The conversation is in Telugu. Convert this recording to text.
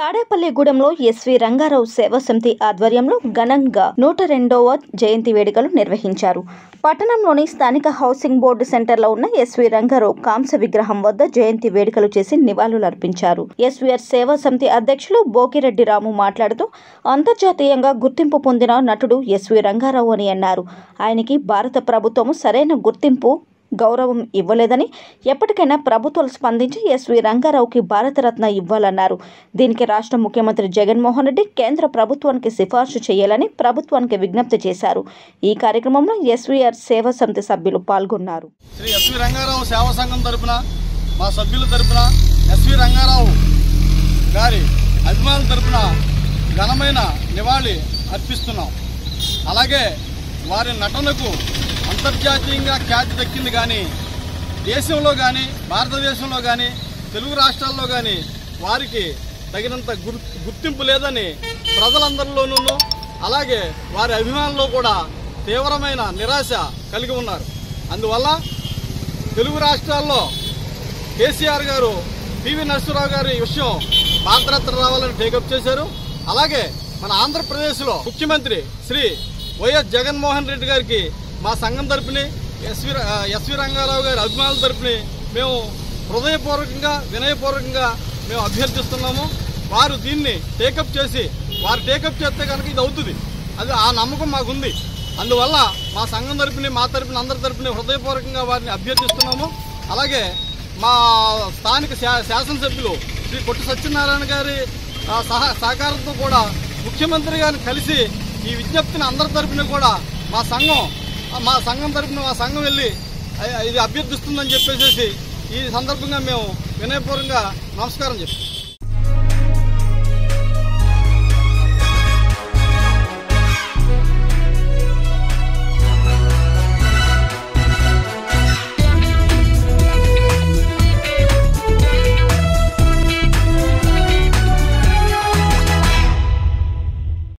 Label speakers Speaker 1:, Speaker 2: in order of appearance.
Speaker 1: తాడేపల్లిగూడెంలో ఎస్వి రంగారావు సేవా సమితి ఆధ్వర్యంలో ఘనంగా నూట రెండవ జయంతి వేడుకలు నిర్వహించారు పట్టణంలోని స్థానిక హౌసింగ్ బోర్డు సెంటర్లో ఉన్న ఎస్వి రంగారావు కాంస విగ్రహం వద్ద జయంతి వేడుకలు చేసి నివాళులర్పించారు ఎస్వీఆర్ సేవా సమితి అధ్యక్షులు బోకిరెడ్డి రాము మాట్లాడుతూ అంతర్జాతీయంగా గుర్తింపు పొందిన నటుడు ఎస్వి రంగారావు అని అన్నారు ఆయనకి భారత ప్రభుత్వం సరైన గుర్తింపు గౌరవం ఇవ్వలేదని ఎప్పటికైనా ప్రభుత్వాలు స్పందించి ఎస్వి రంగారావుకి భారతరత్న ఇవ్వాలన్నారు దీనికి రాష్ట్ర ముఖ్యమంత్రి జగన్మోహన్ రెడ్డి కేంద్ర ప్రభుత్వానికి సిఫార్సు చేయాలని ప్రభుత్వానికి విజ్ఞప్తి చేశారు ఈ కార్యక్రమంలో ఎస్వీఆర్ సేవా సమితి సభ్యులు పాల్గొన్నారు
Speaker 2: శ్రీ ఎస్వి రంగారావు సేవా సంఘం తరపున మా సభ్యుల తరపున ఎస్వి రంగారావు గారి అభిమానుల తరపున ఘనమైన నివాళి అర్పిస్తున్నాం అలాగే వారి నటనకు అంతర్జాతీయంగా ఖ్యాతి దక్కింది కానీ దేశంలో కానీ భారతదేశంలో కానీ తెలుగు రాష్ట్రాల్లో కానీ వారికి తగినంత గుర్ గుర్తింపు లేదని ప్రజలందరిలోనూ అలాగే వారి అభిమానుల్లో కూడా తీవ్రమైన నిరాశ కలిగి ఉన్నారు అందువల్ల తెలుగు రాష్ట్రాల్లో కేసీఆర్ గారు పివి నరసింహరావు గారి ఈ విషయం భారతరత్న రావాలని టేకప్ చేశారు అలాగే మన ఆంధ్రప్రదేశ్లో ముఖ్యమంత్రి శ్రీ వైఎస్ జగన్మోహన్ రెడ్డి గారికి మా సంఘం తరపుని ఎస్వి ర- ఆ, ఎస్వి రంగారావు గారి అభిమానుల తరపుని మేము హృదయపూర్వకంగా వినయపూర్వకంగా మేము అభ్యర్థిస్తున్నాము వారు దీన్ని టేకప్ చేసి వారు టేకప్ చేస్తే కనుక ఇది అవుతుంది అది ఆ నమ్మకం మాకుంది అందువల్ల మా సంఘం తరపుని మా తరపున అందరి తరపుని హృదయపూర్వకంగా వారిని అభ్యర్థిస్తున్నాము అలాగే మా స్థానిక శా- శాసనసభ్యులు శ్రీ కొట్టు సత్యనారాయణ గారి ఆ, సహ సహకారంతో కూడా ముఖ్యమంత్రి గారిని కలిసి ఈ విజ్ఞప్తిని అందరి తరపున కూడా మా సంఘం మా సంఘం తరపున మా సంఘం వెళ్ళి "అయ్య, ఇది అభ్యర్థిస్తుందని చెప్పేసి ఈ సందర్భంగా మేము వినయపూర్వకంగా నమస్కారం చెప్తాం